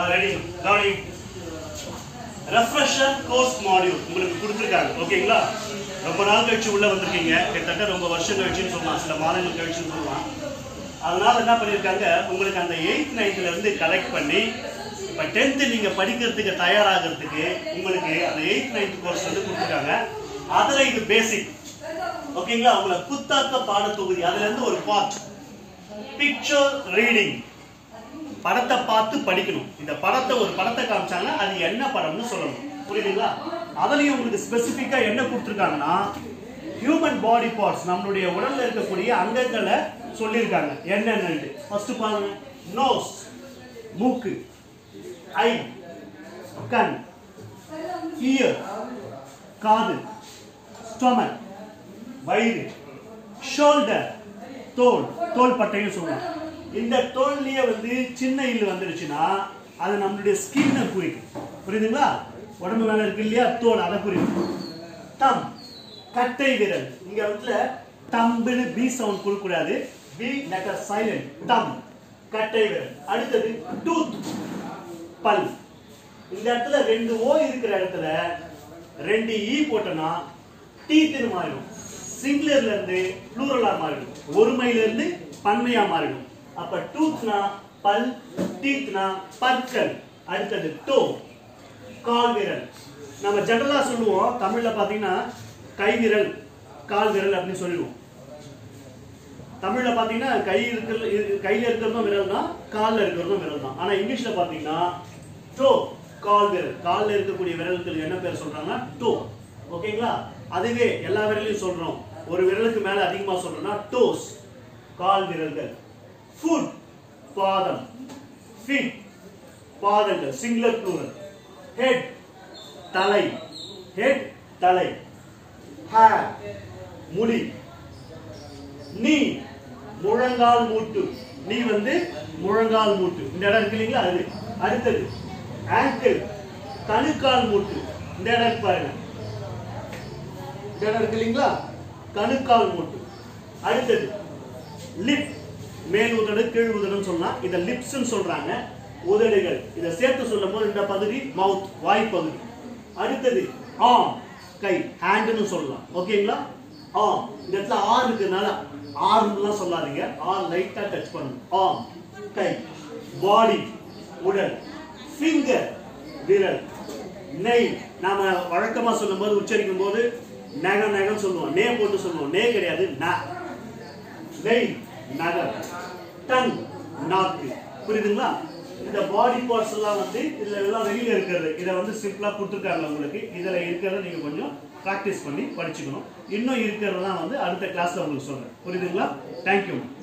ready கவனி refresher course module உங்களுக்கு கொடுத்துருக்காங்க ஓகேங்களா ரொம்ப நாள் கழிச்சு உள்ள வந்திருக்கீங்க கிட்டத்தட்ட ரொம்ப வருஷம் கழிச்சுன்னு சொல்லலாம் சில மாதங்கள் கழிச்சுன்னு சொல்லலாம் அதனால என்ன பண்ணியிருக்காங்க உங்களுக்கு அந்த எயித் நைன்த்ல இருந்து கலெக்ட் பண்ணி இப்போ டென்த்து நீங்கள் படிக்கிறதுக்கு தயாராகிறதுக்கு உங்களுக்கு அந்த எயித் நைன்த் கோர்ஸ் வந்து கொடுத்துருக்காங்க அதில் இது பேசிக் ஓகேங்களா உங்களை புத்தாக்க பாடத்தொகுதி அதுல இருந்து ஒரு பார்ட் பிக்சர் ரீடிங் படத்தை பார்த்து படிக்கணும் இந்த படத்தை ஒரு படத்தை காமிச்சாங்கன்னா அது என்ன படம்னு சொல்லணும் புரியுதுங்களா அதுலயும் உங்களுக்கு ஸ்பெசிஃபிக்கா என்ன கொடுத்துருக்காங்கன்னா ஹியூமன் பாடி பார்ட்ஸ் நம்மளுடைய உடல்ல இருக்கக்கூடிய அங்கங்களை சொல்லியிருக்காங்க என்னென்னு ஃபர்ஸ்ட் பாருங்க நோஸ் மூக்கு ஐ கண் இயர் காது ஸ்டொமக் வயிறு ஷோல்டர் தோல் தோல் பட்டைன்னு சொல்லுவாங்க இந்த தோல்லையே வந்து சின்ன இல்லு வந்துருச்சுன்னா அது நம்மளுடைய ஸ்கின்னை குறிக்கும் புரியுதுங்களா உடம்பு மேல இருக்கு இல்லையா தோல் அதை குறிக்கும் தம் கட்டை விரல் இங்க வந்து தம்புன்னு பி சவுண்ட் கொடுக்கக்கூடாது பி லெட்டர் சைலண்ட் தம் கட்டை விரல் அடுத்தது டூத் பல் இந்த இடத்துல ரெண்டு ஓ இருக்கிற இடத்துல ரெண்டு ஈ போட்டோம்னா டீத்துன்னு மாறிடும் சிங்குலர்ல இருந்து ப்ளூரலா மாறிடும் ஒருமையில இருந்து பன்மையா மாறிடும் அப்ப டூத்னா பல் டீத்னா பற்கள் அடுத்தது டோ கால் விரல் நம்ம ஜெனரலா சொல்லுவோம் தமிழ்ல பாத்தீங்கன்னா கை விரல் கால் விரல் அப்படின்னு சொல்லிடுவோம் தமிழ்ல பாத்தீங்கன்னா கை இருக்கிற இரு- கையில இருக்கிறதும் விரல் தான் கால்ல இருக்கிறதும் விரல் தான் ஆனா இங்கிலீஷ்ல பாத்தீங்கன்னா டோ கால் விரல் கால்ல இருக்கக்கூடிய விரலுக்கு என்ன பேர் சொல்றாங்கன்னா டோ ஓகேங்களா அதுவே எல்லா விரலையும் சொல்றோம் ஒரு விரலுக்கு மேல அதிகமா சொல்றோம்னா டோஸ் கால் விரல்கள் ஃபுட் பாதம் ஃபீட் பாதங்கள் சிங்குலர் ப்ளூரல் ஹெட் தலை ஹெட் தலை ஹேர் முடி நீ முழங்கால் மூட்டு நீ வந்து முழங்கால் மூட்டு இந்த இடம் இருக்கு இல்லைங்களா அது அடுத்தது ஆங்கிள் கணுக்கால் மூட்டு இந்த இடம் இருக்கு பாருங்க இந்த இடம் இருக்கு இல்லைங்களா கணுக்கால் மூட்டு அடுத்தது லிப் மேல் உதடு கீழ் உதடுன்னு சொல்லலாம் இதை லிப்ஸ்னு சொல்றாங்க உதடுகள் இதை சேர்த்து சொல்லும் போது இந்த பகுதி மவுத் வாய் பகுதி அடுத்தது ஆம் கை ஹேண்ட்னு சொல்லலாம் ஓகேங்களா ஆம் இந்த இடத்துல ஆர் இருக்கிறதுனால ஆர்லாம் சொல்லாதீங்க ஆர் லைட்டா டச் பண்ணணும் ஆம் கை பாடி உடல் ஃபிங்கர் விரல் நெய் நாம வழக்கமா சொல்லும்போது உச்சரிக்கும் போது நகம் நகம் சொல்லுவோம் நே போட்டு சொல்லுவோம் நே கிடையாது ந நெய் நகம் டன் நாக்கு புரியுதுங்களா இந்த பாடி பார்ட்ஸ் எல்லாம் வந்து இதுல எல்லாம் வெளியில இருக்கிறது இதை வந்து சிம்பிளா கொடுத்துருக்காங்க உங்களுக்கு இதுல இருக்கிறத நீங்க கொஞ்சம் ப்ராக்டிஸ் பண்ணி படிச்சுக்கணும் இன்னும் இருக்கிறதெல்லாம் வந்து அடுத்த கிளாஸ்ல உங்களுக்கு சொல்றேன் புரியுதுங்களா தேங்க்யூ